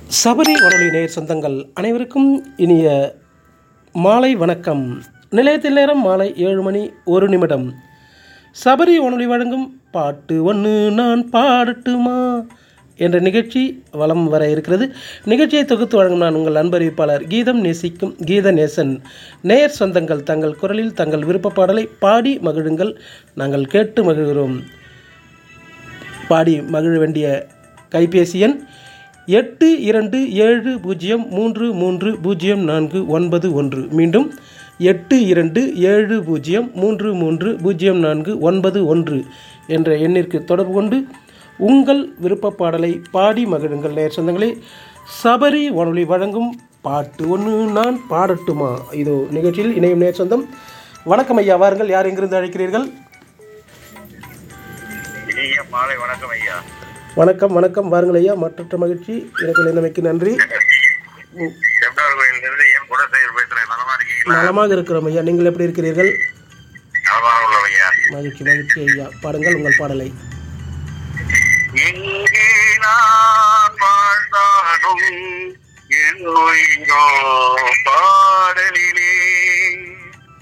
சபரி வானொலி நேயர் சொந்தங்கள் அனைவருக்கும் இனிய மாலை வணக்கம் நிலையத்தில் நேரம் மாலை ஏழு மணி ஒரு நிமிடம் சபரி வானொலி வழங்கும் பாட்டு ஒன்று நான் பாடட்டுமா என்ற நிகழ்ச்சி வலம் வர இருக்கிறது நிகழ்ச்சியை தொகுத்து வழங்கும் நான் உங்கள் அன்பறிவிப்பாளர் கீதம் நேசிக்கும் கீத நேசன் நேயர் சொந்தங்கள் தங்கள் குரலில் தங்கள் விருப்ப பாடலை பாடி மகிழுங்கள் நாங்கள் கேட்டு மகிழ்கிறோம் பாடி மகிழ வேண்டிய கைபேசி எண் எட்டு இரண்டு ஏழு பூஜ்ஜியம் மூன்று மூன்று பூஜ்ஜியம் நான்கு ஒன்பது ஒன்று மீண்டும் எட்டு இரண்டு ஏழு பூஜ்ஜியம் மூன்று மூன்று பூஜ்ஜியம் நான்கு ஒன்பது ஒன்று என்ற எண்ணிற்கு தொடர்பு கொண்டு உங்கள் விருப்ப பாடலை பாடி மகிழுங்கள் நேர் சொந்தங்களே சபரி வானொலி வழங்கும் பாட்டு ஒன்று நான் பாடட்டுமா இதோ நிகழ்ச்சியில் இணையும் நேர் சொந்தம் வணக்கம் ஐயா வாருங்கள் யார் எங்கிருந்து அழைக்கிறீர்கள் இனிய மாலை வணக்கம் ஐயா வணக்கம் வணக்கம் வாருங்கள் ஐயா மற்றற்ற மகிழ்ச்சி எனக்கு இணைந்தமைக்கு நன்றி செப்டவர் கோயிலிருந்து என் குடசேகர் பேசுறேன் நலமா இருக்கீங்களா நலமாக இருக்கிறோம் ஐயா நீங்கள் எப்படி இருக்கிறீர்கள் நலமா உள்ளோம் ஐயா மகிழ்ச்சி மகிழ்ச்சி ஐயா பாடுங்கள் உங்கள் பாடலை எங்கே நான் வாழ்ந்தாலும் என் உயிரோ பாடலில்